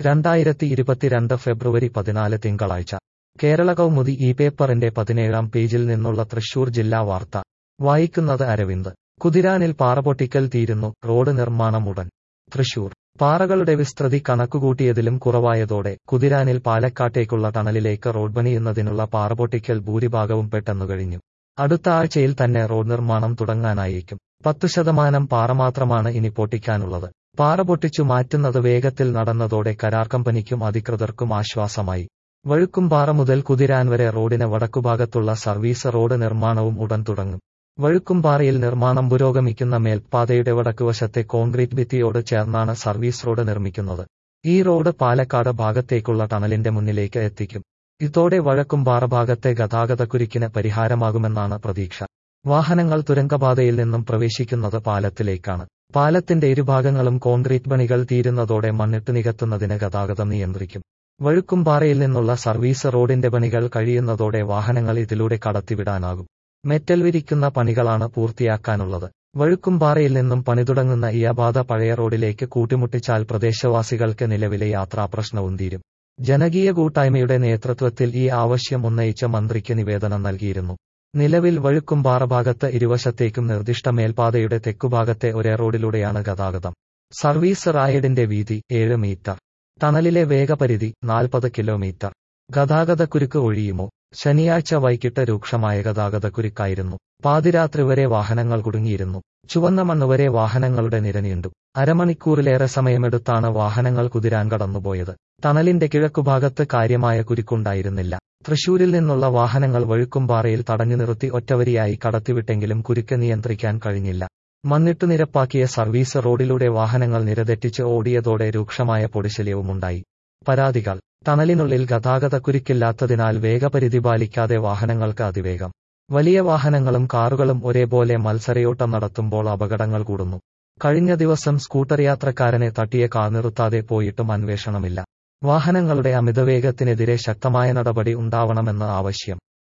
രണ്ടായിരത്തി ഇരുപത്തിരണ്ട് ഫെബ്രുവരി പതിനാല് തിങ്കളാഴ്ച കേരള കൗമുദി ഈ പേപ്പറിന്റെ പതിനേഴാം പേജിൽ നിന്നുള്ള തൃശൂർ ജില്ലാ വാർത്ത വായിക്കുന്നത് അരവിന്ദ് കുതിരാനിൽ പാറപൊട്ടിക്കൽ തീരുന്നു റോഡ് നിർമ്മാണം ഉടൻ തൃശൂർ പാറകളുടെ വിസ്തൃതി കണക്കുകൂട്ടിയതിലും കുറവായതോടെ കുതിരാനിൽ പാലക്കാട്ടേക്കുള്ള ടണലിലേക്ക് റോഡ് പണിയുന്നതിനുള്ള പാറപൊട്ടിക്കൽ ഭൂരിഭാഗവും പെട്ടെന്നു കഴിഞ്ഞു അടുത്ത ആഴ്ചയിൽ തന്നെ റോഡ് നിർമ്മാണം തുടങ്ങാനായേക്കും പത്തു ശതമാനം പാറ മാത്രമാണ് ഇനി പൊട്ടിക്കാനുള്ളത് പാറ പൊട്ടിച്ചു മാറ്റുന്നത് വേഗത്തിൽ നടന്നതോടെ കരാർ കമ്പനിക്കും അധികൃതർക്കും ആശ്വാസമായി വഴുക്കുംപാറ മുതൽ കുതിരാൻ വരെ റോഡിന് വടക്കുഭാഗത്തുള്ള സർവീസ് റോഡ് നിർമ്മാണവും ഉടൻ തുടങ്ങും വഴുക്കുംപാറയിൽ നിർമ്മാണം പുരോഗമിക്കുന്ന മേൽപ്പാതയുടെ വടക്കുവശത്തെ കോൺക്രീറ്റ് ഭിത്തിയോട് ചേർന്നാണ് സർവീസ് റോഡ് നിർമ്മിക്കുന്നത് ഈ റോഡ് പാലക്കാട് ഭാഗത്തേക്കുള്ള ടണലിന്റെ മുന്നിലേക്ക് എത്തിക്കും ഇതോടെ വഴക്കുംപാറ ഭാഗത്തെ ഗതാഗതക്കുരുക്കിന് പരിഹാരമാകുമെന്നാണ് പ്രതീക്ഷ വാഹനങ്ങൾ തുരങ്കപാതയിൽ നിന്നും പ്രവേശിക്കുന്നത് പാലത്തിലേക്കാണ് പാലത്തിന്റെ ഇരുഭാഗങ്ങളും കോൺക്രീറ്റ് പണികൾ തീരുന്നതോടെ മണ്ണിട്ട് നികത്തുന്നതിന് ഗതാഗതം നിയന്ത്രിക്കും വഴുക്കുംപാറയിൽ നിന്നുള്ള സർവീസ് റോഡിന്റെ പണികൾ കഴിയുന്നതോടെ വാഹനങ്ങൾ ഇതിലൂടെ കടത്തിവിടാനാകും മെറ്റൽ വിരിക്കുന്ന പണികളാണ് പൂർത്തിയാക്കാനുള്ളത് വഴുക്കുംപാറയിൽ നിന്നും പണി തുടങ്ങുന്ന ഈ അപാത പഴയ റോഡിലേക്ക് കൂട്ടിമുട്ടിച്ചാൽ പ്രദേശവാസികൾക്ക് നിലവിലെ യാത്രാപ്രശ്നവും തീരും ജനകീയ കൂട്ടായ്മയുടെ നേതൃത്വത്തിൽ ഈ ആവശ്യം ഉന്നയിച്ച മന്ത്രിക്ക് നിവേദനം നൽകിയിരുന്നു നിലവിൽ വഴുക്കുംപാറ ഭാഗത്ത് ഇരുവശത്തേക്കും നിർദ്ദിഷ്ട മേൽപ്പാതയുടെ തെക്കുഭാഗത്തെ ഒരേ റോഡിലൂടെയാണ് ഗതാഗതം സർവീസ് റായഡിന്റെ വീതി ഏഴ് മീറ്റർ ടണലിലെ വേഗപരിധി നാൽപ്പത് കിലോമീറ്റർ ഗതാഗതക്കുരുക്ക് ഒഴിയുമോ ശനിയാഴ്ച വൈകിട്ട് രൂക്ഷമായ ഗതാഗതക്കുരുക്കായിരുന്നു പാതിരാത്രി വരെ വാഹനങ്ങൾ കുടുങ്ങിയിരുന്നു ചുവന്ന മണ്ണ് വരെ വാഹനങ്ങളുടെ നിര നീണ്ടു അരമണിക്കൂറിലേറെ സമയമെടുത്താണ് വാഹനങ്ങൾ കുതിരാൻ കടന്നുപോയത് ടണലിന്റെ കിഴക്കുഭാഗത്ത് കാര്യമായ കുരുക്കുണ്ടായിരുന്നില്ല തൃശൂരിൽ നിന്നുള്ള വാഹനങ്ങൾ വഴുക്കുംപാറയിൽ തടഞ്ഞു നിർത്തി ഒറ്റവരിയായി കടത്തിവിട്ടെങ്കിലും കുരുക്ക് നിയന്ത്രിക്കാൻ കഴിഞ്ഞില്ല മണ്ണിട്ടു നിരപ്പാക്കിയ സർവീസ് റോഡിലൂടെ വാഹനങ്ങൾ നിരതെറ്റിച്ച് ഓടിയതോടെ രൂക്ഷമായ പൊടിശല്യവുമുണ്ടായി പരാതികൾ ടണലിനുള്ളിൽ ഗതാഗതക്കുരുക്കില്ലാത്തതിനാൽ വേഗപരിധി പാലിക്കാതെ വാഹനങ്ങൾക്ക് അതിവേഗം വലിയ വാഹനങ്ങളും കാറുകളും ഒരേപോലെ മത്സരയോട്ടം നടത്തുമ്പോൾ അപകടങ്ങൾ കൂടുന്നു കഴിഞ്ഞ ദിവസം സ്കൂട്ടർ യാത്രക്കാരനെ തട്ടിയ കാർ നിർത്താതെ പോയിട്ടും അന്വേഷണമില്ല വാഹനങ്ങളുടെ അമിതവേഗത്തിനെതിരെ ശക്തമായ നടപടി ഉണ്ടാവണമെന്ന് ആവശ്യം